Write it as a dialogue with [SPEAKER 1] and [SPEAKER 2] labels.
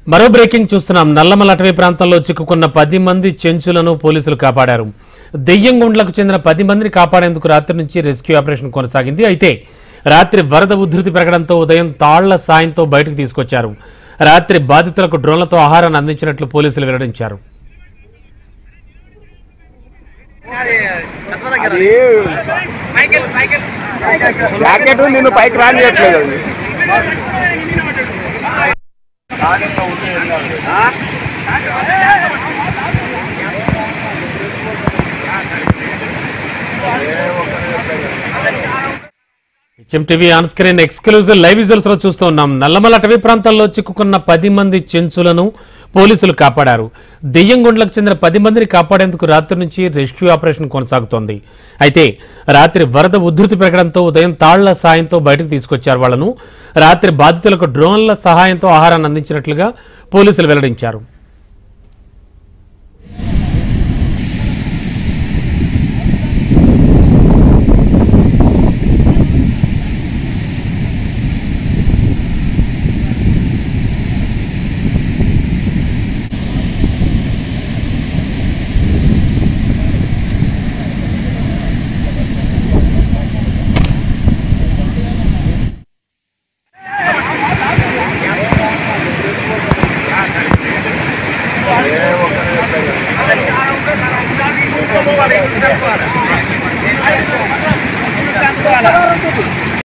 [SPEAKER 1] మరో బ్రేకింగ్ చూస్తున్నాం నల్లమల అటవీ ప్రాంతంలో చిక్కుకున్న పది మంది చెంచులను పోలీసులు కాపాడారు దెయ్యంగుండ్లకు చెందిన పది మందిని కాపాడేందుకు రాత్రి నుంచి రెస్క్యూ ఆపరేషన్ కొనసాగింది అయితే రాత్రి వరద ఉధృతి పెరగడంతో ఉదయం తాళ్ల సాయంతో బయటకు తీసుకొచ్చారు రాత్రి బాధితులకు డ్రోన్లతో ఆహారాన్ని అందించినట్లు పోలీసులు వెల్లడించారు
[SPEAKER 2] అది జాకెట్ నిన్ను పైకి రానియట్లేదు అది
[SPEAKER 1] HM TV on screen exclusive live visuals లో చూస్తూ ఉన్నాం నల్లమల అటవీ ప్రాంతాల్లో చిక్కుకున్న పది మంది చెంచులను పోలీసులు కాపాడారు దెయ్యంగుండ్లకు చెందిన పది మందిని కాపాడేందుకు రాత్రి నుంచి రెస్క్యూ ఆపరేషన్ కొనసాగుతోంది అయితే రాత్రి వరద ఉధృతి పెరగడంతో ఉదయం తాళ్ల సాయంతో బయటకు తీసుకొచ్చారు వాళ్లను రాత్రి బాధితులకు డ్రోన్ల సహాయంతో ఆహారాన్ని అందించినట్లుగా పోలీసులు వెల్లడించారు